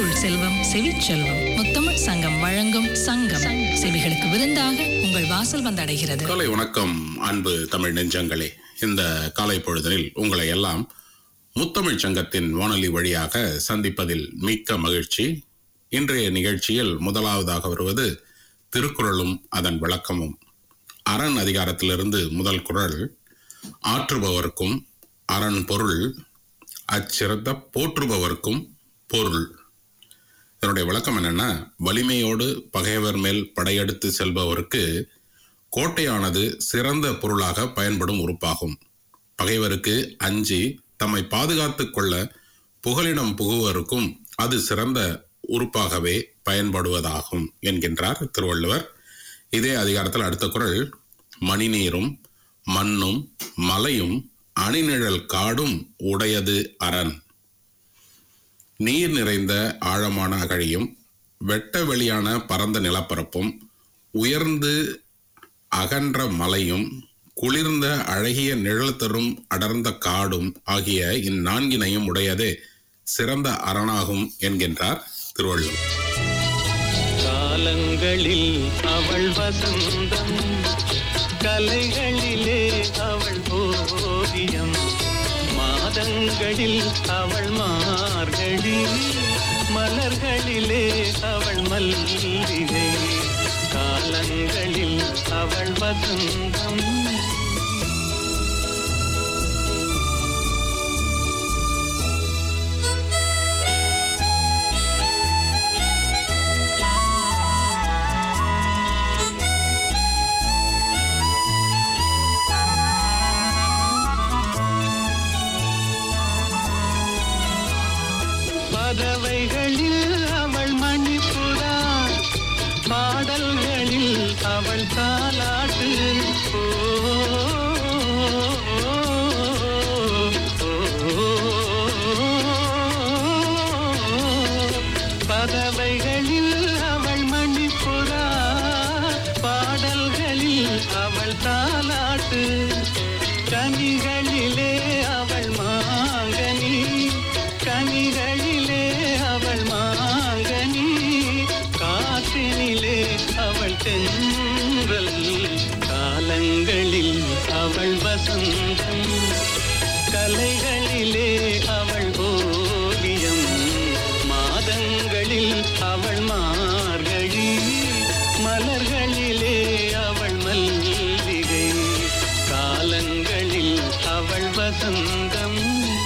செய்யுள் செல்வம் செவிச்செல்வம் முத்தமிழ் சங்கம் வழங்கும் சங்கம் செவிகளுக்கு விருந்தாக உங்கள் வாசல் வந்தடைகிறது காலை வணக்கம் அன்பு தமிழ் நெஞ்சங்களே இந்த காலை பொழுதலில் உங்களை எல்லாம் முத்தமிழ் சங்கத்தின் வானொலி வழியாக சந்திப்பதில் மிக்க மகிழ்ச்சி இன்றைய நிகழ்ச்சியில் முதலாவதாக வருவது திருக்குறளும் அதன் விளக்கமும் அரண் அதிகாரத்திலிருந்து முதல் குறள் ஆற்றுபவர்க்கும் அரண் பொருள் அச்சிறந்த போற்றுபவர்க்கும் பொருள் இதனுடைய விளக்கம் என்னன்னா வலிமையோடு பகைவர் மேல் படையெடுத்து செல்பவருக்கு கோட்டையானது சிறந்த பொருளாக பயன்படும் உறுப்பாகும் பகைவருக்கு அஞ்சி தம்மை பாதுகாத்துக் கொள்ள புகலிடம் புகுவருக்கும் அது சிறந்த உறுப்பாகவே பயன்படுவதாகும் என்கின்றார் திருவள்ளுவர் இதே அதிகாரத்தில் அடுத்த குறள் மணிநீரும் மண்ணும் மலையும் அணிநிழல் காடும் உடையது அரண் நீர் நிறைந்த ஆழமான அகழியும் வெட்ட வெளியான பரந்த நிலப்பரப்பும் உயர்ந்து அகன்ற மலையும் குளிர்ந்த அழகிய நிழல் தரும் அடர்ந்த காடும் ஆகிய இந்நான்கினையும் உடையதே சிறந்த அரணாகும் என்கின்றார் திருவள்ளுவர் காலங்களில் அவள் வசந்தம் கலைகளிலே அவள் ஓவியம் மாதங்களில் அவள் மார்கழி மலர்களிலே அவள் மல்லிகை காலங்களில் அவள் வசந்தம் பறவைகளில் அவள் மணிப்புறா பாடல்களில் அவள் தாலாட்டு ஓ, ஓ, பறவைகளில் அவள் மணிப்புறா பாடல்களில் அவள் தாலாட்டு கனிகளிலே அவள் மாங்கனி கனிகளிலே அவள் மாங்கனி காற்றினிலே அவள் தென்றல் காலங்களில் அவள் வசந்தம் கலைகளிலே அவள் ஓவியம் மாதங்களில் அவள் மார்கழி மலர்களிலே அவள் மல்லிகை காலங்களில் அவள் வசந்தம்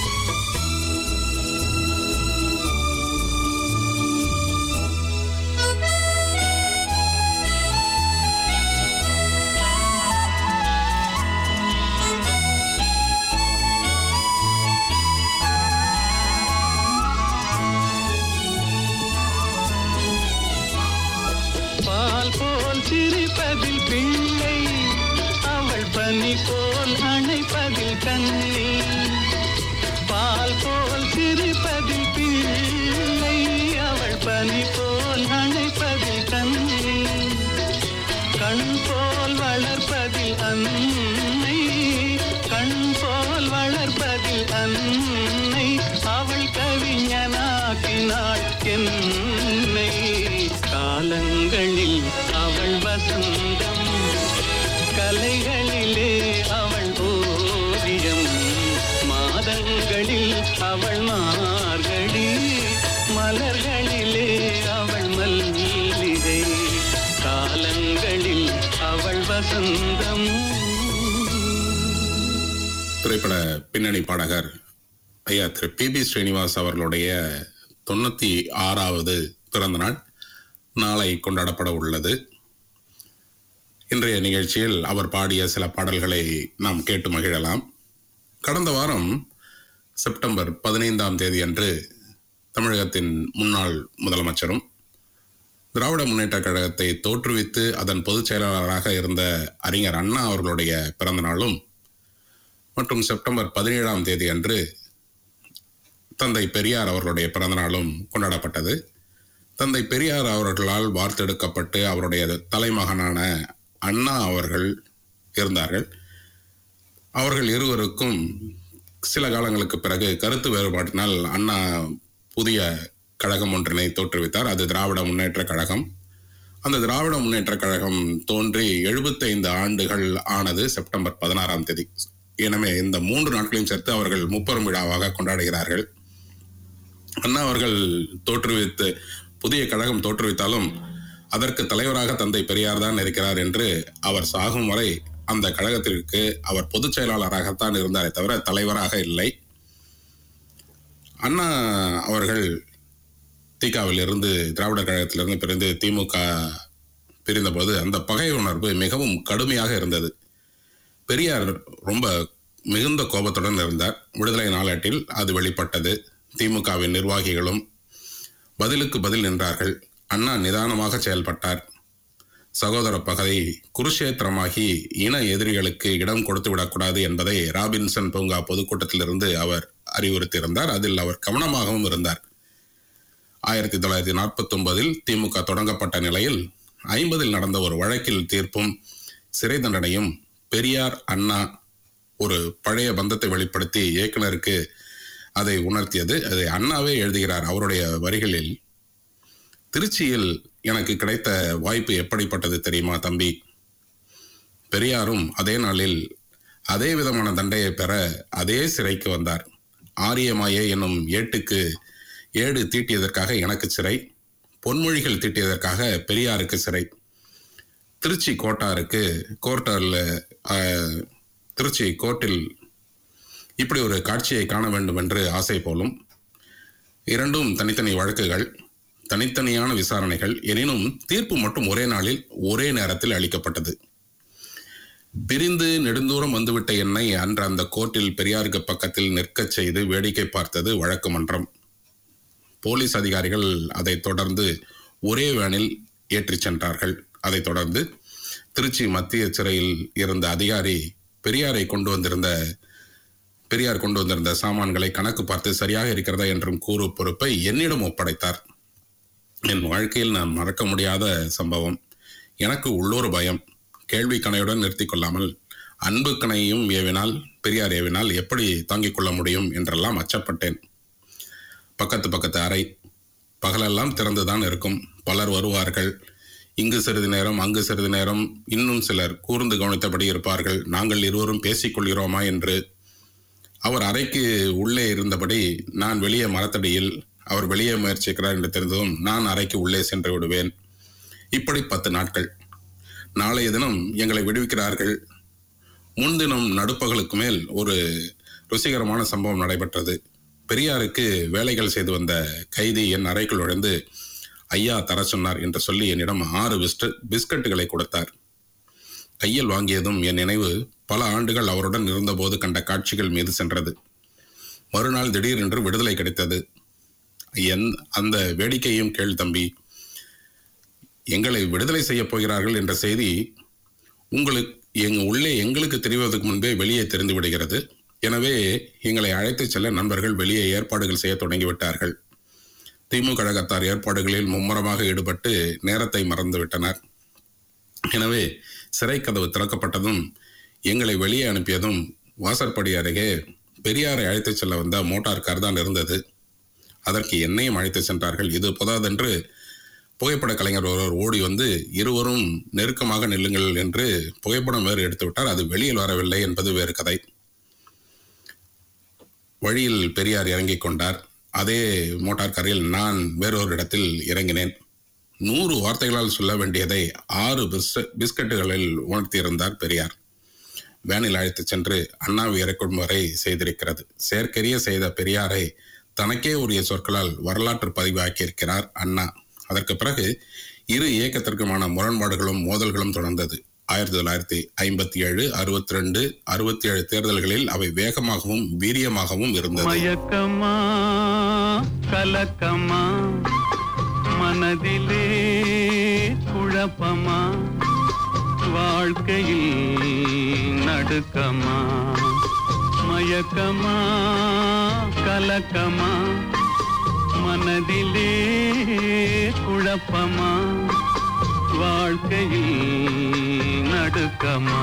பால் போல் சிரிப்பதில் பிள்ளை அவள் பனி போல் அணைப்பதில் கண்ணி பால் போல் சிரிப்பதில் பிள்ளை அவள் பனி போல் அணைப்பதில் கண்ணி கண் போல் வளர்ப்பதில் அன்னை கண் போல் வளர்ப்பதில் அன்னை அவள் கவிஞனாக்கினாள் என்னை காலங்களில் அவள் வசந்தம் கலைகளிலே அவள் ஓவியம் மாதங்களில் அவள் மார்கழி மலர்களிலே அவள் மல்லிகை காலங்களில் அவள் வசந்தம் திரைப்பட பின்னணி பாடகர் ஐயா திரு பி பி ஸ்ரீனிவாஸ் அவர்களுடைய தொண்ணூத்தி ஆறாவது பிறந்த நாள் நாளை கொண்டாடப்பட உள்ளது இன்றைய நிகழ்ச்சியில் அவர் பாடிய சில பாடல்களை நாம் கேட்டு மகிழலாம் கடந்த வாரம் செப்டம்பர் பதினைந்தாம் தேதி அன்று தமிழகத்தின் முன்னாள் முதலமைச்சரும் திராவிட முன்னேற்ற கழகத்தை தோற்றுவித்து அதன் பொதுச் செயலாளராக இருந்த அறிஞர் அண்ணா அவர்களுடைய பிறந்த நாளும் மற்றும் செப்டம்பர் பதினேழாம் தேதி அன்று தந்தை பெரியார் அவர்களுடைய பிறந்த நாளும் கொண்டாடப்பட்டது தந்தை பெரியார் அவர்களால் வார்த்தெடுக்கப்பட்டு அவருடைய தலைமகனான அண்ணா அவர்கள் இருந்தார்கள் அவர்கள் இருவருக்கும் சில காலங்களுக்கு பிறகு கருத்து வேறுபாட்டினால் அண்ணா புதிய கழகம் ஒன்றினை தோற்றுவித்தார் அது திராவிட முன்னேற்ற கழகம் அந்த திராவிட முன்னேற்ற கழகம் தோன்றி 75 ஆண்டுகள் ஆனது செப்டம்பர் பதினாறாம் தேதி எனவே இந்த மூன்று நாட்களையும் சேர்த்து அவர்கள் முப்பெரும் விழாவாக கொண்டாடுகிறார்கள் அண்ணா அவர்கள் தோற்றுவித்து புதிய கழகம் தோற்றுவித்தாலும் அதற்கு தலைவராக தந்தை பெரியார் தான் இருக்கிறார் என்று அவர் சாகும் வரை அந்த கழகத்திற்கு அவர் பொதுச் செயலாளராகத்தான் இருந்தாரே தவிர தலைவராக இல்லை அண்ணா அவர்கள் திகாவில் இருந்து திராவிடர் கழகத்திலிருந்து பிரிந்து திமுக பிரிந்தபோது அந்த பகை உணர்வு மிகவும் கடுமையாக இருந்தது பெரியார் ரொம்ப மிகுந்த கோபத்துடன் இருந்தார் விடுதலை நாளேட்டில் அது வெளிப்பட்டது திமுகவின் நிர்வாகிகளும் பதிலுக்கு பதில் நின்றார்கள் அண்ணா நிதானமாக செயல்பட்டார் சகோதர பகை குருஷேத்திரமாகி இன எதிரிகளுக்கு இடம் கொடுத்து விடக்கூடாது என்பதை ராபின்சன் பூங்கா பொதுக்கூட்டத்திலிருந்து அவர் அறிவுறுத்தியிருந்தார் அதில் அவர் கவனமாகவும் இருந்தார் ஆயிரத்தி தொள்ளாயிரத்தி நாற்பத்தி ஒன்பதில் திமுக தொடங்கப்பட்ட நிலையில் ஐம்பதில் நடந்த ஒரு வழக்கில் தீர்ப்பும் சிறை தண்டனையும் பெரியார் அண்ணா ஒரு பழைய பந்தத்தை வெளிப்படுத்தி இயக்குனருக்கு அதை உணர்த்தியது அதை அண்ணாவே எழுதுகிறார் அவருடைய வரிகளில் திருச்சியில் எனக்கு கிடைத்த வாய்ப்பு எப்படிப்பட்டது தெரியுமா தம்பி பெரியாரும் அதே நாளில் அதே விதமான தண்டையை பெற அதே சிறைக்கு வந்தார் ஆரியமாயே என்னும் ஏட்டுக்கு ஏடு தீட்டியதற்காக எனக்கு சிறை பொன்மொழிகள் தீட்டியதற்காக பெரியாருக்கு சிறை திருச்சி கோட்டாருக்கு கோர்ட்டில் திருச்சி கோர்ட்டில் இப்படி ஒரு காட்சியை காண வேண்டும் என்று ஆசை போலும் இரண்டும் தனித்தனி வழக்குகள் தனித்தனியான விசாரணைகள் எனினும் தீர்ப்பு மட்டும் ஒரே நாளில் ஒரே நேரத்தில் அளிக்கப்பட்டது பிரிந்து நெடுந்தூரம் வந்துவிட்ட என்னை அன்று அந்த கோர்ட்டில் பெரியாருக்கு பக்கத்தில் நிற்கச் செய்து வேடிக்கை பார்த்தது வழக்கு மன்றம் போலீஸ் அதிகாரிகள் அதைத் தொடர்ந்து ஒரே வேனில் ஏற்றிச் சென்றார்கள் அதைத் தொடர்ந்து திருச்சி மத்திய சிறையில் இருந்த அதிகாரி பெரியாரை கொண்டு வந்திருந்த பெரியார் கொண்டு வந்திருந்த சாமான்களை கணக்கு பார்த்து சரியாக இருக்கிறதா என்றும் கூறு பொறுப்பை என்னிடம் ஒப்படைத்தார் என் வாழ்க்கையில் நான் மறக்க முடியாத சம்பவம் எனக்கு உள்ளூர் பயம் கேள்வி கணையுடன் நிறுத்திக் கொள்ளாமல் அன்பு கணையையும் ஏவினால் பெரியார் ஏவினால் எப்படி தாங்கிக் கொள்ள முடியும் என்றெல்லாம் அச்சப்பட்டேன் பக்கத்து பக்கத்து அறை பகலெல்லாம் திறந்துதான் இருக்கும் பலர் வருவார்கள் இங்கு சிறிது நேரம் அங்கு சிறிது நேரம் இன்னும் சிலர் கூர்ந்து கவனித்தபடி இருப்பார்கள் நாங்கள் இருவரும் பேசிக் கொள்கிறோமா என்று அவர் அறைக்கு உள்ளே இருந்தபடி நான் வெளியே மரத்தடியில் அவர் வெளியே முயற்சிக்கிறார் என்று தெரிந்ததும் நான் அறைக்கு உள்ளே சென்று விடுவேன் இப்படி பத்து நாட்கள் நாளைய தினம் எங்களை விடுவிக்கிறார்கள் முன்தினம் நடுப்பகலுக்கு மேல் ஒரு ருசிகரமான சம்பவம் நடைபெற்றது பெரியாருக்கு வேலைகள் செய்து வந்த கைதி என் அறைக்குள் நுழைந்து ஐயா தர சொன்னார் என்று சொல்லி என்னிடம் ஆறு பிஸ்ட் பிஸ்கட்டுகளை கொடுத்தார் கையில் வாங்கியதும் என் நினைவு பல ஆண்டுகள் அவருடன் இருந்தபோது கண்ட காட்சிகள் மீது சென்றது மறுநாள் திடீரென்று விடுதலை கிடைத்தது என் அந்த வேடிக்கையும் கேள் தம்பி எங்களை விடுதலை செய்யப் போகிறார்கள் என்ற செய்தி உங்களுக்கு எங்க உள்ளே எங்களுக்கு தெரிவதற்கு முன்பே வெளியே தெரிந்து விடுகிறது எனவே எங்களை அழைத்துச் செல்ல நண்பர்கள் வெளியே ஏற்பாடுகள் செய்ய தொடங்கிவிட்டார்கள் திமுக கழகத்தார் ஏற்பாடுகளில் மும்முரமாக ஈடுபட்டு நேரத்தை மறந்துவிட்டனர் எனவே சிறை கதவு திறக்கப்பட்டதும் எங்களை வெளியே அனுப்பியதும் வாசற்படி அருகே பெரியாரை அழைத்துச் செல்ல வந்த மோட்டார் கார் தான் இருந்தது அதற்கு என்னையும் அழைத்து சென்றார்கள் இது புதாதென்று புகைப்பட கலைஞர் ஒருவர் ஓடி வந்து இருவரும் நெருக்கமாக நில்லுங்கள் என்று புகைப்படம் வேறு எடுத்து விட்டார் அது வெளியில் வரவில்லை என்பது வேறு கதை வழியில் பெரியார் இறங்கிக் கொண்டார் அதே மோட்டார் காரில் நான் வேறொரு இடத்தில் இறங்கினேன் நூறு வார்த்தைகளால் சொல்ல வேண்டியதை ஆறு பிஸ் பிஸ்கட்டுகளில் உணர்த்தியிருந்தார் பெரியார் வேனில் அழைத்துச் சென்று அண்ணாவை இறக்கும் வரை செய்திருக்கிறது செயற்கரிய செய்த பெரியாரை தனக்கே உரிய சொற்களால் வரலாற்று பதிவாக்கியிருக்கிறார் அண்ணா அதற்கு பிறகு இரு இயக்கத்திற்குமான முரண்பாடுகளும் மோதல்களும் தொடர்ந்தது ஆயிரத்தி தொள்ளாயிரத்தி ஐம்பத்தி ஏழு அறுபத்தி ரெண்டு அறுபத்தி ஏழு தேர்தல்களில் அவை வேகமாகவும் வீரியமாகவும் இருந்தது மயக்கமா கலக்கமா மனதிலே குழப்பமா வாழ்க்கையில் நடுக்கமா மயக்கமா கலக்கமா மனதிலே குழப்பமா வாழ்க்கையில் நடுக்கமா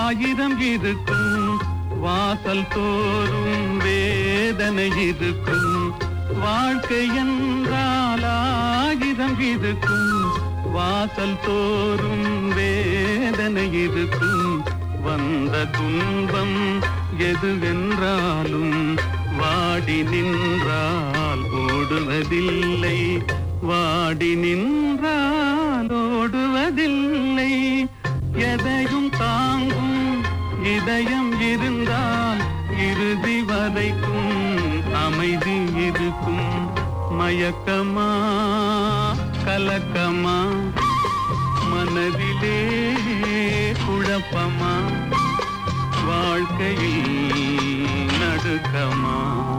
ஆயிரம் இருக்கும் வாசல் தோறும் வேதனை இருக்கும் வாழ்க்கை என்றால் ஆயிரம் இருக்கும் வாசல் தோறும் வேதனை இருக்கும் வந்த துன்பம் எதுவென்றாலும் வாடி நின்றால் ஓடுவதில்லை வாடி நின்றால் ஓடுவதில்லை எதையும் தாங்கும் இதயம் இருந்தால் இறுதி வரைக்கும் அமைதி இருக்கும் மயக்கமா கலக்கமா மனதிலே குழப்பமா வாழ்க்கையில் நடுக்கமா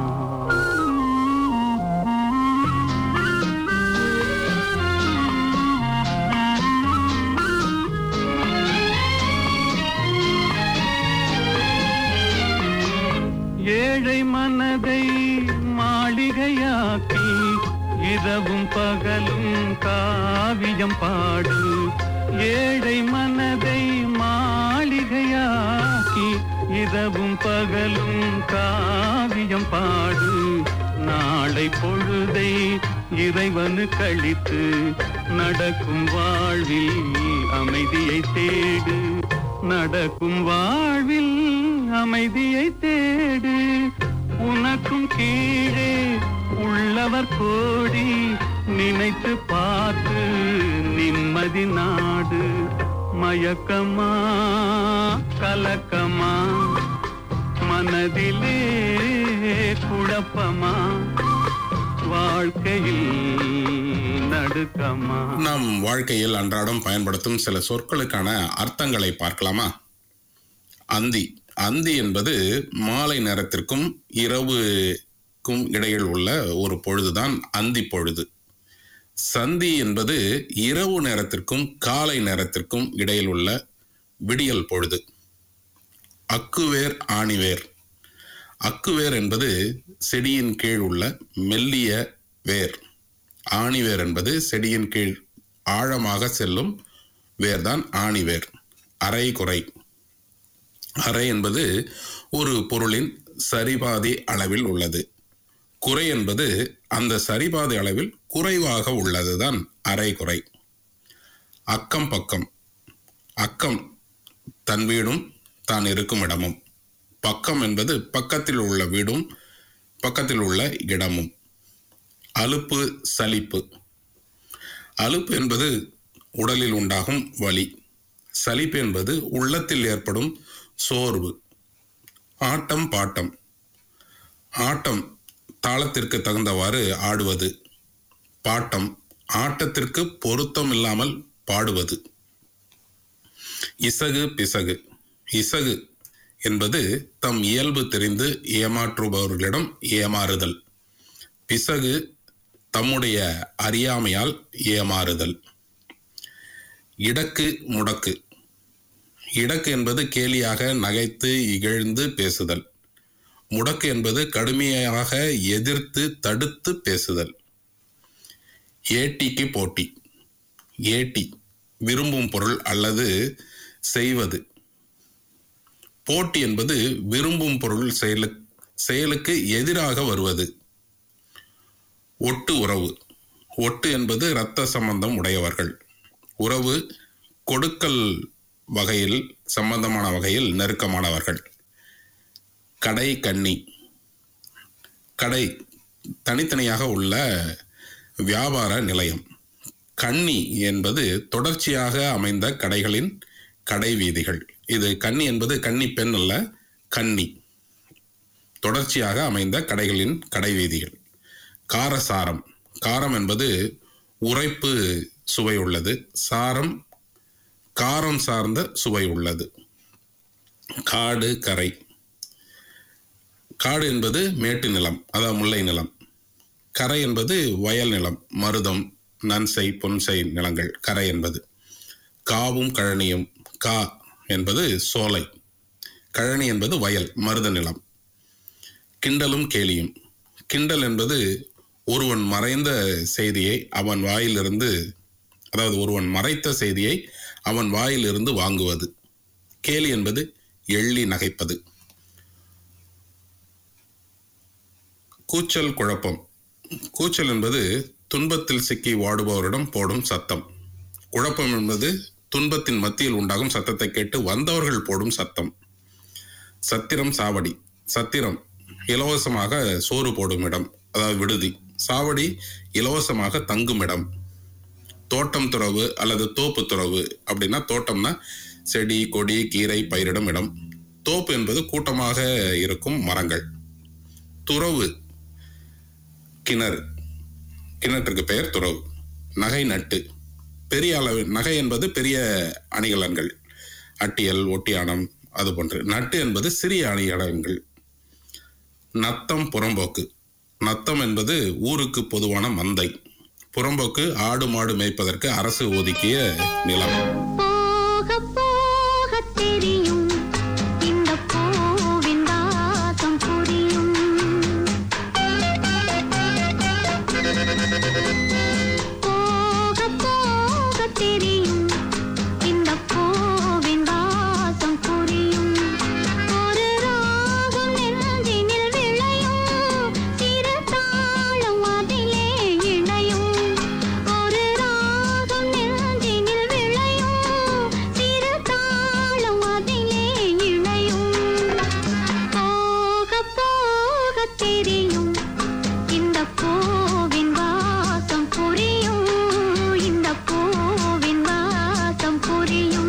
ஏழை மனதை மாளிகையாக்கி இரவும் பகலும் காவியம் பாடு ஏழை மனதை மாளிகையாக்கி இரவும் பகலும் காவியம் பாடு நாளை பொழுதை இறைவனு கழித்து நடக்கும் வாழ்வில் அமைதியை தேடு நடக்கும் வாழ்வில் அமைதியை தேடு உனக்கும் கீழே உள்ளவர் கோடி நினைத்து பார்த்து நிம்மதி நாடு மயக்கமா கலக்கமா மனதிலே குழப்பமா வாழ்க்கையில் நடுக்கமா நம் வாழ்க்கையில் அன்றாடம் பயன்படுத்தும் சில சொற்களுக்கான அர்த்தங்களை பார்க்கலாமா அந்தி அந்தி என்பது மாலை நேரத்திற்கும் இரவுக்கும் இடையில் உள்ள ஒரு பொழுதுதான் அந்தி பொழுது சந்தி என்பது இரவு நேரத்திற்கும் காலை நேரத்திற்கும் இடையில் உள்ள விடியல் பொழுது அக்குவேர் ஆணிவேர் அக்குவேர் என்பது செடியின் கீழ் உள்ள மெல்லிய வேர் ஆணிவேர் என்பது செடியின் கீழ் ஆழமாக செல்லும் வேர்தான் ஆணிவேர் அரை குறை அரை என்பது ஒரு பொருளின் சரிபாதி அளவில் உள்ளது குறை என்பது அந்த சரிபாதி அளவில் குறைவாக உள்ளதுதான் அரை குறை அக்கம் பக்கம் அக்கம் தன் வீடும் தான் இருக்கும் இடமும் பக்கம் என்பது பக்கத்தில் உள்ள வீடும் பக்கத்தில் உள்ள இடமும் அலுப்பு சலிப்பு அலுப்பு என்பது உடலில் உண்டாகும் வலி சலிப்பு என்பது உள்ளத்தில் ஏற்படும் சோர்வு ஆட்டம் பாட்டம் ஆட்டம் தாளத்திற்கு தகுந்தவாறு ஆடுவது பாட்டம் ஆட்டத்திற்கு பொருத்தம் இல்லாமல் பாடுவது இசகு பிசகு இசகு என்பது தம் இயல்பு தெரிந்து ஏமாற்றுபவர்களிடம் ஏமாறுதல் பிசகு தம்முடைய அறியாமையால் ஏமாறுதல் இடக்கு முடக்கு இடக்கு என்பது கேலியாக நகைத்து இகழ்ந்து பேசுதல் முடக்கு என்பது கடுமையாக எதிர்த்து தடுத்து பேசுதல் ஏட்டிக்கு போட்டி ஏட்டி விரும்பும் பொருள் அல்லது செய்வது போட்டி என்பது விரும்பும் பொருள் செயலு செயலுக்கு எதிராக வருவது ஒட்டு உறவு ஒட்டு என்பது இரத்த சம்பந்தம் உடையவர்கள் உறவு கொடுக்கல் வகையில் சம்பந்தமான வகையில் நெருக்கமானவர்கள் கடை கன்னி கடை தனித்தனியாக உள்ள வியாபார நிலையம் கன்னி என்பது தொடர்ச்சியாக அமைந்த கடைகளின் கடை வீதிகள் இது கன்னி என்பது கன்னி பெண் அல்ல கன்னி தொடர்ச்சியாக அமைந்த கடைகளின் கடை வீதிகள் காரசாரம் காரம் என்பது உரைப்பு சுவை உள்ளது சாரம் காரம் சார்ந்த சுவை உள்ளது காடு கரை காடு என்பது மேட்டு நிலம் அதாவது முல்லை நிலம் கரை என்பது வயல் நிலம் மருதம் நன்சை பொன்சை நிலங்கள் கரை என்பது காவும் கழனியும் கா என்பது சோலை கழனி என்பது வயல் மருத நிலம் கிண்டலும் கேலியும் கிண்டல் என்பது ஒருவன் மறைந்த செய்தியை அவன் வாயிலிருந்து அதாவது ஒருவன் மறைத்த செய்தியை அவன் வாயிலிருந்து வாங்குவது கேலி என்பது எள்ளி நகைப்பது கூச்சல் குழப்பம் கூச்சல் என்பது துன்பத்தில் சிக்கி வாடுபவரிடம் போடும் சத்தம் குழப்பம் என்பது துன்பத்தின் மத்தியில் உண்டாகும் சத்தத்தை கேட்டு வந்தவர்கள் போடும் சத்தம் சத்திரம் சாவடி சத்திரம் இலவசமாக சோறு போடும் இடம் அதாவது விடுதி சாவடி இலவசமாக தங்கும் இடம் தோட்டம் துறவு அல்லது தோப்பு துறவு அப்படின்னா தோட்டம்னா செடி கொடி கீரை பயிரிடும் இடம் தோப்பு என்பது கூட்டமாக இருக்கும் மரங்கள் துறவு கிணறு கிணற்றுக்கு பெயர் துறவு நகை நட்டு பெரிய அளவு நகை என்பது பெரிய அணிகலன்கள் அட்டியல் ஒட்டியானம் அது போன்று நட்டு என்பது சிறிய அணிகலன்கள் நத்தம் புறம்போக்கு நத்தம் என்பது ஊருக்கு பொதுவான மந்தை புறம்போக்கு ஆடு மாடு மேய்ப்பதற்கு அரசு ஒதுக்கிய நிலம் போக போக தெரியும் இந்த பூவின் வாசம் புரியும் போக போக தெரியும் இந்த பூவின் வாசம் புரியும் ஒரு ராகம் நெஞ்சினில் விளையும் சிறு தாளம் அதிலே இணையும் ஒரு ராகம் நெஞ்சினில் விளையும் சிறு தாளம் அதிலே இணையும் போக போக தெரியும் இந்த பூவின் வாசம் புரியும் இந்த பூவின் வாசம் புரியும்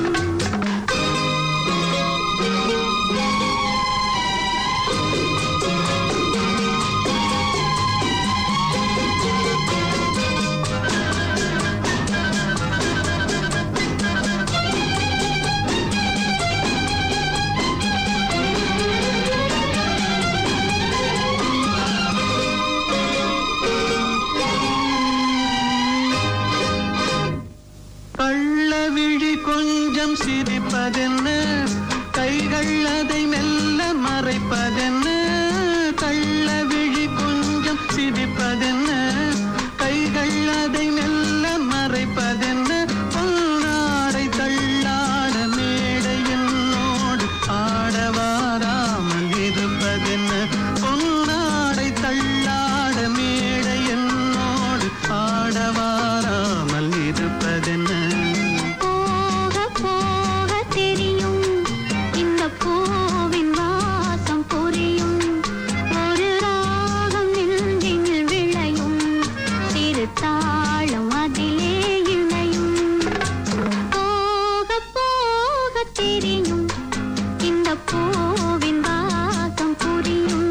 கள்ளவிழி கொஞ்சம் சிரிப்பதென்ன கைகள் அதை மெல்ல மறைப்பதென்ன கள்ளவிழி கொஞ்சம் சிரிப்பதென்ன கைகள் அதை மெல்ல மறைப்பதென்ன பொன்னாடை தள்ளாட மேடை என்னோடு ஆடவாராமல் இருப்பதென்ன பொன்னாடை தள்ளாட மேடை என்னோடு ஆடவாராமல் இருப்பதென்ன போக போக தெரியும் இந்த பூவின் வாசம் புரியும் ஒரு ராகம் நெஞ்சினில் விளையும் சிறு தாளம் அதிலே இணையும் போக போக தெரியும் இந்த பூவின் வாசம் புரியும்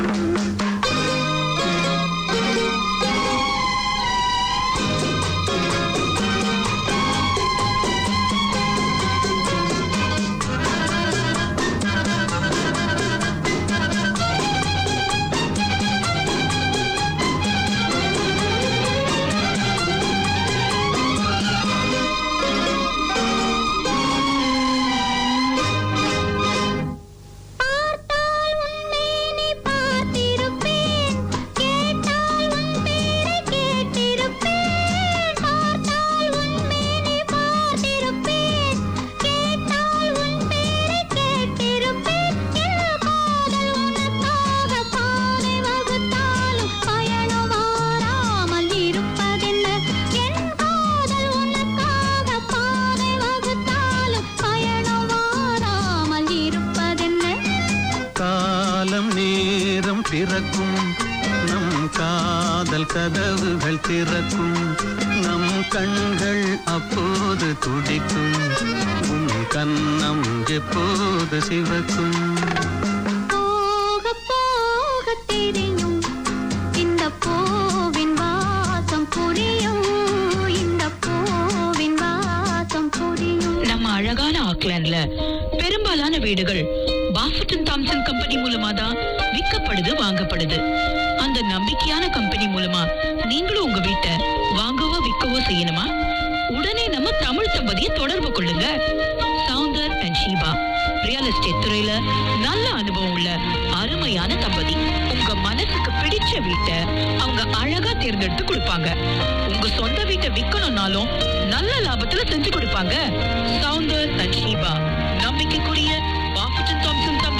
பார்த்தால் உன் மேனி பார்த்திருப்பேன் கேட்டால் உன் பேரை கேட்டிருப்பேன் பார்த்தால் உன் மேனி பார்த்திருப்பேன் கேட்டால் உன் பேரை கேட்டிருப்பேன் என் காதல் உனக்காக பாதை வகுத்தாலும் பயணம் மாறாமல் இருப்பதென்ன என் காதல் உனக்காக பாதை வகுத்தாலும் பயணம் மாறாமல் இருப்பதென்ன காலம் நேரம் பிறக்கும் நம் காதல் கதவுகள் திறக்கும் நம் கண்கள் அப்போது துடிக்கும் உன் கன்னம் எப்போது சிவக்கும் போக போக தெரியும் இந்த பூவின் வாசம் புரியும் இந்த பூவின் வாசம் புரியும் நம்ம அழகான ஆக்லாண்ட்ல பெரும்பாலான வீடுகள் பாஃபட்டன் தாம்சன் கம்பெனி மூலமா தான் விற்கப்படுது வாங்கப்படுது அந்த நம்பிக்கையான கம்பெனி மூலமா நீங்களும் உங்க வீட்டை வாங்கவோ விற்கவோ செய்யணுமா உடனே நம்ம தமிழ் தம்பதியை தொடர்பு கொள்ளுங்க Soundar and Sheeba real estate துறையில நல்ல அனுபவம் உள்ள அருமையான தம்பதி உங்க மனசுக்கு பிடிச்ச வீட்டை அவங்க அழகா தேர்ந்தெடுத்து கொடுப்பாங்க உங்க சொந்த வீட்டை விற்கணும்னாலும் நல்ல லாபத்துல செஞ்சு கொடுப்பாங்க சவுந்தர் அண்ட் ஷீபா நம்பிக்கைக்குரிய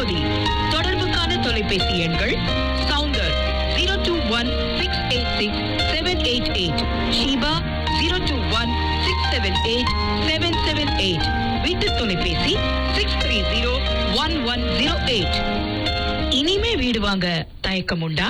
பகுதி தொடர்புக்கான தொலைபேசி எண்கள் Soundar zero two one six eight six seven eight eight Sheeba zero two one six seven eight seven seven eight வீட்டு தொலைபேசி six three zero one one zero eight இனிமே வீடு வாங்க தயக்கம் உண்டா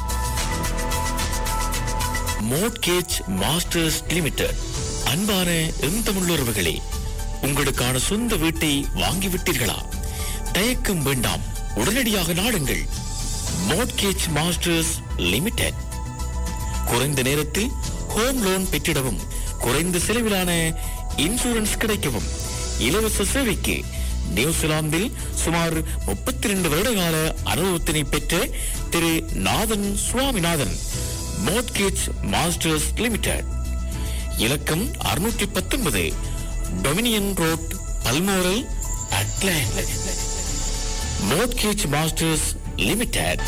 மோட்கேஜ் மாஸ்டர்ஸ் லிமிடெட் அன்பான எம் தமிழுறவுகளே உங்களுக்கான சொந்த வீட்டை வாங்கிவிட்டீர்களா தயக்கம் வேண்டாம் உடனடியாக நாடுங்கள் மோட்கேஜ் மாஸ்டர்ஸ் லிமிடெட் குறைந்த நேரத்தில் ஹோம் லோன் பெற்றிடவும் குறைந்த செலவிலான இன்சூரன்ஸ் கிடைக்கவும் இலவச சேவைக்கு நியூசிலாந்தில் சுமார் முப்பத்தி ரெண்டு வருடகால அனுபவத்தினை பெற்ற Thiru Nathan Swaminathan mortgage masters limited இலக்கம் அறுநூற்றி பத்தொன்பது Dominion road Balmoral Auckland mortgage masters limited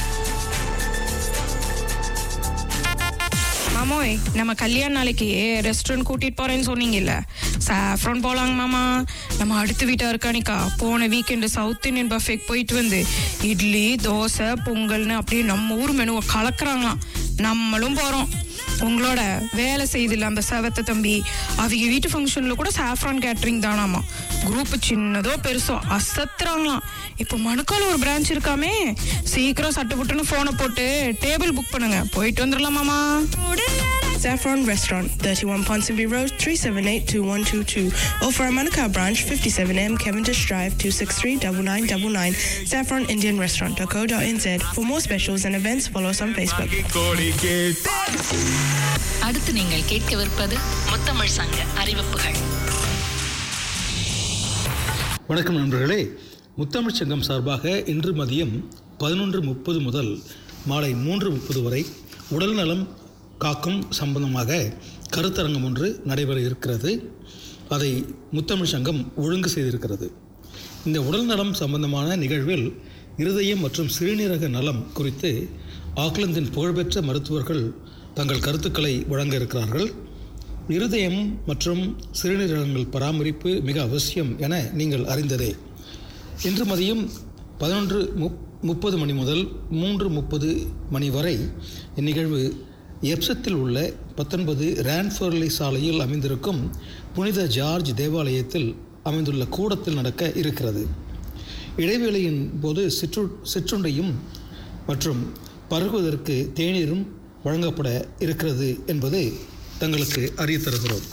மாமோய் நம்ம கல்யாண நாளைக்கு ரெஸ்டாரண்ட் கூட்டிட்டு போறேன்னு சொன்னீங்கல்ல சாஃப்ரான் போலாங்க மாமா நம்ம அடுத்த வீட்டா இருக்கானிக்கா போன வீக்கெண்டு சவுத் இந்தியன் பஃபேக்கு போயிட்டு வந்து இட்லி தோசை பொங்கல்னு அப்படியே நம்ம ஊர் மெனுவை கலக்குறாங்களாம் நம்மளும் போறோம் உங்களோட வேலை செய்தில்ல அந்த செவத்த தம்பி அவங்க வீட்டு ஃபங்க்ஷன்ல கூட சாஃப்ரான் கேட்டரிங் தானாமா குரூப் சின்னதோ பெருசோ அசத்துறாங்களாம் இப்போ மணுக்கால ஒரு பிரான்ச் இருக்காமே சீக்கிரம் சட்டு புட்டுன்னு போனை போட்டு டேபிள் புக் பண்ணுங்க போயிட்டு வந்துடலாமாமா Saffron Restaurant, 31 Ponsonby Road, 378-2122. Or for our Manukau branch, 57M Cavendish Drive, 263-9999. Saffron Indian Restaurant.co.nz. For more specials and events, follow us on Facebook. அடுத்து நீங்கள் கேட்கவிருப்பது முத்தமிழ் சங்க அறிவிப்புகள் வணக்கம் நண்பர்களே முத்தமிழ்ச் சங்கம் சார்பாக இன்று மதியம் பதினொன்று முப்பது முதல் மாலை மூன்று முப்பது வரை உடல் நலம் காக்கும் சம்பந்தமாக கருத்தரங்கம் ஒன்று நடைபெற இருக்கிறது அதை முத்தமிழ் சங்கம் ஒழுங்கு செய்திருக்கிறது இந்த உடல் நலம் சம்பந்தமான நிகழ்வில் இருதயம் மற்றும் சிறுநீரக நலம் குறித்து ஆக்லாந்தின் புகழ்பெற்ற மருத்துவர்கள் தங்கள் கருத்துக்களை வழங்க இருக்கிறார்கள் இருதயம் மற்றும் சிறுநீரகங்கள் பராமரிப்பு மிக அவசியம் என நீங்கள் அறிந்ததே இன்று மதியம் பதினொன்று முப் முப்பது மணி முதல் மூன்று முப்பது மணி வரை இந்நிகழ்வு எப்சத்தில் உள்ள பத்தொன்பது ரான்ஃபர்லி சாலையில் அமைந்திருக்கும் புனித ஜார்ஜ் தேவாலயத்தில் அமைந்துள்ள கூடத்தில் நடக்க இருக்கிறது இடைவேளையின் போது சிற்று சிற்றுண்டையும் மற்றும் பருகுவதற்கு தேநீரும் வழங்கப்பட இருக்கிறது என்பதை தங்களுக்கு அறியத் தருகிறோம்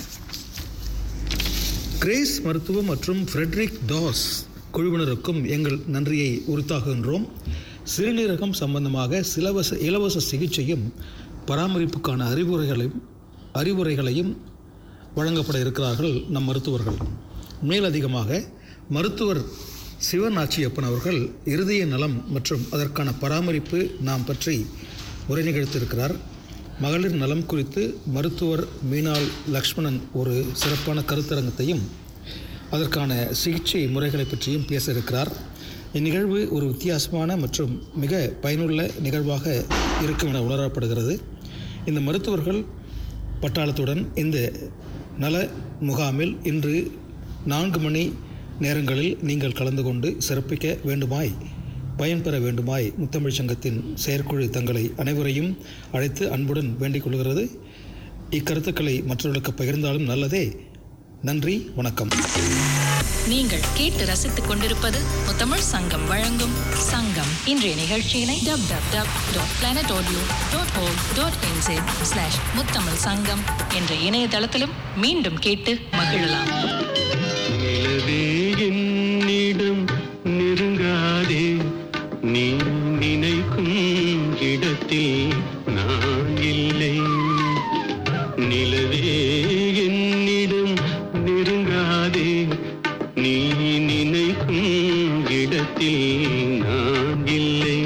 கிரேஸ் மருத்துவம் மற்றும் ஃப்ரெட்ரிக் டாஸ் குழுவினருக்கும் எங்கள் நன்றியை உரித்தாகுகின்றோம் சிறுநீரகம் சம்பந்தமாக சிலவச இலவச சிகிச்சையும் பராமரிப்புக்கான அறிவுரைகளையும் அறிவுரைகளையும் வழங்கப்பட இருக்கிறார்கள் நம் மருத்துவர்கள் மேலதிகமாக மருத்துவர் சிவநாச்சியப்பன் அவர்கள் இருதய நலம் மற்றும் அதற்கான பராமரிப்பு நாம் பற்றி உரை நிகழ்த்தியிருக்கிறார் மகளிர் நலம் குறித்து மருத்துவர் மீனாள் லக்ஷ்மணன் ஒரு சிறப்பான கருத்தரங்கத்தையும் அதற்கான சிகிச்சை முறைகளை பற்றியும் பேச இருக்கிறார் இந்நிகழ்வு ஒரு வித்தியாசமான மற்றும் மிக பயனுள்ள நிகழ்வாக இருக்கும் என உணரப்படுகிறது இந்த மருத்துவர்கள் பட்டாளத்துடன் இந்த நல முகாமில் இன்று நான்கு மணி நேரங்களில் நீங்கள் கலந்து கொண்டு சிறப்பிக்க வேண்டுமாய் பயன்பெற வேண்டுமாய் முத்தமிழ் சங்கத்தின் செயற்குழு தங்களை அனைவரையும் அழைத்து அன்புடன் வேண்டிக் கொள்கிறது இக்கருத்துக்களை மற்றவர்களுக்கு பகிர்ந்தாலும் நல்லதே நன்றி வணக்கம் நீங்கள் கேட்டு ரசித்துக் கொண்டிருப்பது முத்தமிழ் சங்கம் வழங்கும் சங்கம் இன்றைய நிகழ்ச்சியினை W W W dot planet audio dot co dot NZ slash Muthamil Sangam என்ற இணையதளத்திலும் மீண்டும் கேட்டு மகிழலாம் நிலவே என்னிடம் நெருங்காதே நீ நினைக்கும் இடத்தில் நான் இல்லை நிலவே என்னிடம் நெருங்காதே நீ நினைக்கும் இடத்தில் நான் இல்லை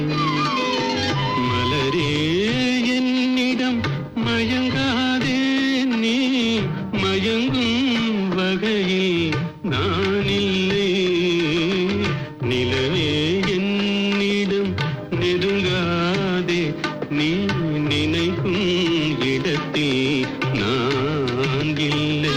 மலரே என்னிடம் மயங்காதே நீ மயங்கும் வகையில் நான் இல்லை நிலவே என்னிடம் நெருங்காதே நீ நினைக்கும் இடத்தில் நான் இல்லை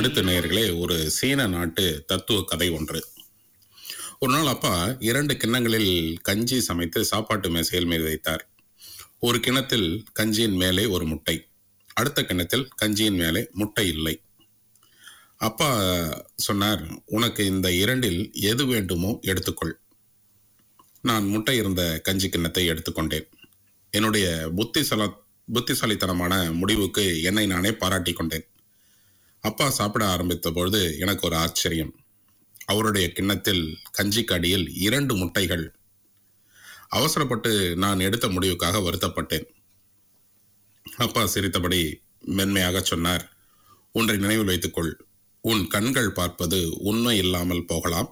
அடுத்த நேயர்களே ஒரு சீன நாட்டு தத்துவ கதை ஒன்று ஒரு நாள் அப்பா இரண்டு கிண்ணங்களில் கஞ்சி சமைத்து சாப்பாட்டு மேசையில் மீது வைத்தார் ஒரு கிண்ணத்தில் கஞ்சியின் மேலே ஒரு முட்டை அடுத்த கிண்ணத்தில் கஞ்சியின் மேலே முட்டை இல்லை அப்பா சொன்னார் உனக்கு இந்த இரண்டில் எது வேண்டுமோ எடுத்துக்கொள் நான் முட்டை இருந்த கஞ்சி கிண்ணத்தை எடுத்துக்கொண்டேன் என்னுடைய புத்திசல புத்திசாலித்தனமான முடிவுக்கு என்னை நானே பாராட்டிக் கொண்டேன் அப்பா சாப்பிட ஆரம்பித்த பொழுது எனக்கு ஒரு ஆச்சரியம் அவருடைய கிண்ணத்தில் கஞ்சிக்கு அடியில் இரண்டு முட்டைகள் அவசரப்பட்டு நான் எடுத்த முடிவுக்காக வருத்தப்பட்டேன் அப்பா சிரித்தபடி மென்மையாக சொன்னார் ஒன்றை நினைவில் வைத்துக்கொள் உன் கண்கள் பார்ப்பது உண்மை இல்லாமல் போகலாம்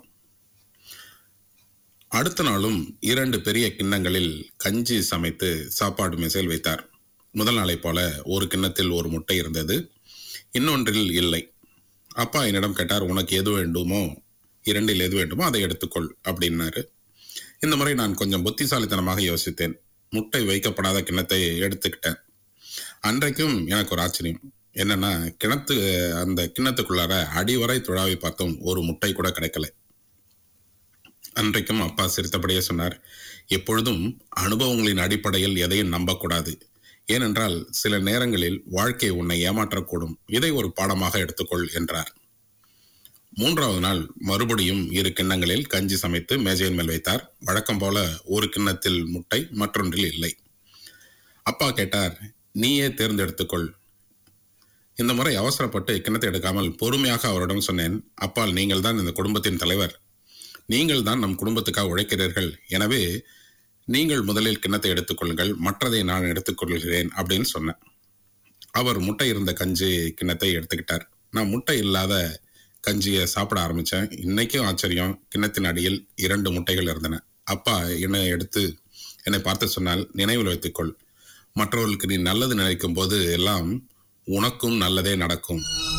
அடுத்த நாளும் இரண்டு பெரிய கிண்ணங்களில் கஞ்சி சமைத்து சாப்பாடு மேசையில் வைத்தார் முதல் நாளைப் போல ஒரு கிண்ணத்தில் ஒரு முட்டை இருந்தது இன்னொன்றில் இல்லை அப்பா என்னிடம் கேட்டார் உனக்கு எது வேண்டுமோ இரண்டில் எது வேண்டுமோ அதை எடுத்துக்கொள் அப்படின்னாரு இந்த முறை நான் கொஞ்சம் புத்திசாலித்தனமாக யோசித்தேன் முட்டை வைக்கப்படாத கிண்ணத்தை எடுத்துக்கிட்டேன் அன்றைக்கும் எனக்கு ஒரு ஆச்சரியம் என்னன்னா கிணத்து அந்த கிண்ணத்துக்குள்ளார அடிவரை துழாவி பார்த்தும் ஒரு முட்டை கூட கிடைக்கல அன்றைக்கும் அப்பா சிரித்தபடியே சொன்னார் எப்பொழுதும் அனுபவங்களின் அடிப்படையில் எதையும் நம்பக்கூடாது ஏனென்றால் சில நேரங்களில் வாழ்க்கை உன்னை ஏமாற்றக்கூடும் இதை ஒரு பாடமாக எடுத்துக்கொள் என்றார் மூன்றாவது நாள் மறுபடியும் இரு கிண்ணங்களில் கஞ்சி சமைத்து மேஜையின் மேல் வைத்தார் வழக்கம் போல ஒரு கிண்ணத்தில் முட்டை மற்றொன்றில் இல்லை அப்பா கேட்டார் நீயே தேர்ந்தெடுத்துக்கொள் இந்த முறை அவசரப்பட்டு கிண்ணத்தை எடுக்காமல் பொறுமையாக அவரிடம் சொன்னேன் அப்பால் நீங்கள் தான் இந்த குடும்பத்தின் தலைவர் நீங்கள் தான் நம் குடும்பத்துக்காக உழைக்கிறீர்கள் எனவே நீங்கள் முதலில் கிண்ணத்தை எடுத்துக்கொள்ளுங்கள் மற்றதை நான் எடுத்துக்கொள்கிறேன் அப்படின்னு சொன்னேன் அவர் முட்டை இருந்த கஞ்சி கிண்ணத்தை எடுத்துக்கிட்டார் நான் முட்டை இல்லாத கஞ்சியை சாப்பிட ஆரம்பித்தேன் இன்னைக்கும் ஆச்சரியம் கிண்ணத்தின் அடியில் இரண்டு முட்டைகள் இருந்தன அப்பா என்னை எடுத்து என்னை பார்த்து சொன்னால் நினைவில் வைத்துக்கொள் மற்றவர்களுக்கு நீ நல்லது நினைக்கும் போது எல்லாம் உனக்கும் நல்லதே நடக்கும்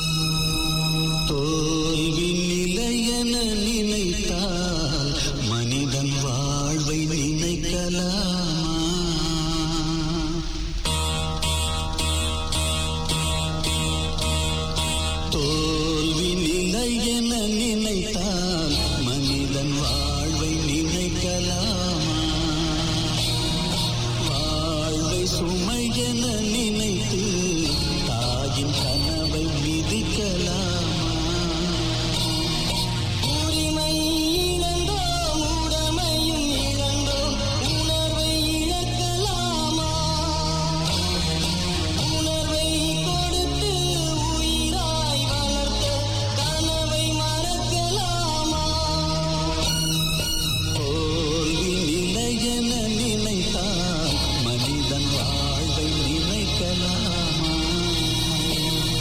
தோல்வி நிலையென நினைத்தால் மனிதன் வாழ்வை நினைக்கலாமா தோல்வி நிலையென நினைத்தால் மனிதன் வாழ்வை நினைக்கலாமா வாழ்வை சுமையென நினைத்து தாயின் கனவை மிதிக்கலாமா உரிமை இழந்தோம் உடமையும் இழந்தோம் உணர்வை இழக்கலாமா உணர்வை கொடுத்து உயிராய் வளர்த்த கனவை மறக்கலாமா தோல்வி நிலையென நினைத்தால் மனிதன் வாழ்வை நினைக்கலாமா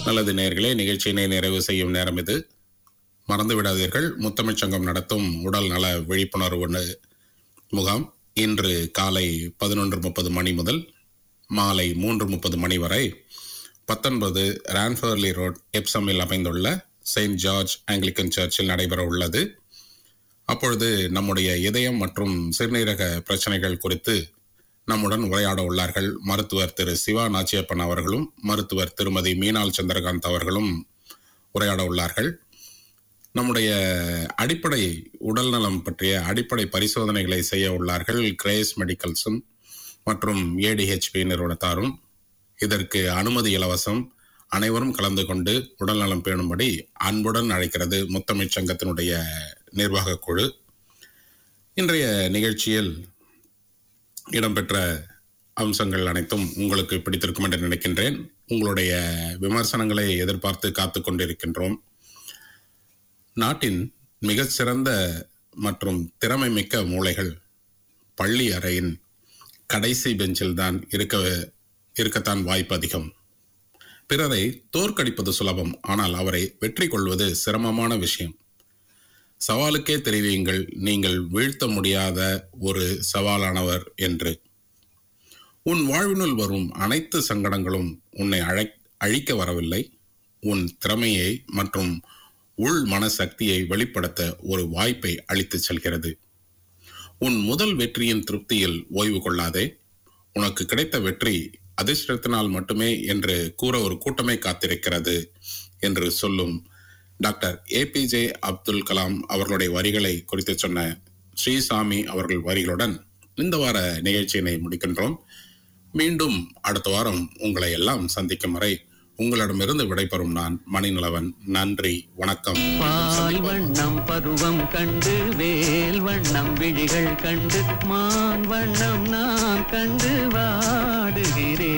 நல்லது நேர்களே நிகழ்ச்சியினை நிறைவு செய்யும் நேரம் இது மறந்து விடாதீர்கள் முத்தமிழ்ச் சங்கம் நடத்தும் உடல் நல விழிப்புணர்வு ந- முகாம் இன்று காலை பதினொன்று முப்பது மணி முதல் மாலை மூன்று முப்பது மணி வரை பத்தொன்பது ரான்ஃபர்லி ரோட் எப்சமில் அமைந்துள்ள செயின்ட் ஜார்ஜ் ஆங்கிலிக்கன் சர்ச்சில் நடைபெற உள்ளது அப்பொழுது நம்முடைய இதயம் மற்றும் சிறுநீரக பிரச்சனைகள் குறித்து நம்முடன் உரையாட உள்ளார்கள் மருத்துவர் திரு சிவா நாச்சியப்பன் அவர்களும் மருத்துவர் திருமதி மீனாள் சந்திரகாந்த் அவர்களும் உரையாட உள்ளார்கள் நம்முடைய அடிப்படை உடல்நலம் பற்றிய அடிப்படை பரிசோதனைகளை செய்ய உள்ளார்கள் கிரேஸ் மெடிக்கல்ஸும் மற்றும் ஏடிஹெச்பி நிறுவனத்தாரும் இதற்கு அனுமதி இலவசம் அனைவரும் கலந்து கொண்டு உடல்நலம் பேணும்படி அன்புடன் அழைக்கிறது முத்தமிழ்ச் சங்கத்தினுடைய நிர்வாக குழு இன்றைய நிகழ்ச்சியில் இடம்பெற்ற அம்சங்கள் அனைத்தும் உங்களுக்கு பிடித்திருக்கும் என்று நினைக்கின்றேன் உங்களுடைய விமர்சனங்களை எதிர்பார்த்து காத்து கொண்டிருக்கின்றோம் நாட்டின் மிகச்சிறந்த மற்றும் திறமை மிக்க மூளைகள் பள்ளி அறையின் கடைசி பெஞ்சில் தான் இருக்க இருக்கத்தான் வாய்ப்பு அதிகம் பிறரை தோற்கடிப்பது சுலபம் ஆனால் அவரை வெற்றி கொள்வது சிரமமான விஷயம் சவாலுக்கே தெரிவியுங்கள் நீங்கள் வீழ்த்த முடியாத ஒரு சவாலானவர் என்று உன் வாழ்வினுள் வரும் அனைத்து சங்கடங்களும் உன்னை அழை அழிக்க வரவில்லை உன் திறமையை மற்றும் உள் மனசக்தியை வெளிப்படுத்த ஒரு வாய்ப்பை அளித்துச் செல்கிறது உன் முதல் வெற்றியின் திருப்தியில் ஓய்வு கொள்ளாதே உனக்கு கிடைத்த வெற்றி அதிர்ஷ்டத்தினால் மட்டுமே என்று கூற ஒரு கூட்டமே காத்திருக்கிறது என்று சொல்லும் டாக்டர் ஏபிஜே அப்துல் கலாம் அவர்களுடைய வரிகளை குறித்து சொன்ன ஸ்ரீசாமி அவர்கள் வரிகளுடன் இந்த வார நிகழ்ச்சியினை முடிக்கின்றோம் மீண்டும் அடுத்த வாரம் உங்களை எல்லாம் சந்திக்கும் வரை உங்களிடமிருந்து விடைபெறும் நான் மணிநிலவன் நன்றி வணக்கம் பால் வண்ணம் பருவம் கண்டு வேல் வண்ணம் விழிகள் கண்டு மான் வண்ணம் நான் கண்டு வாடுகிறேன்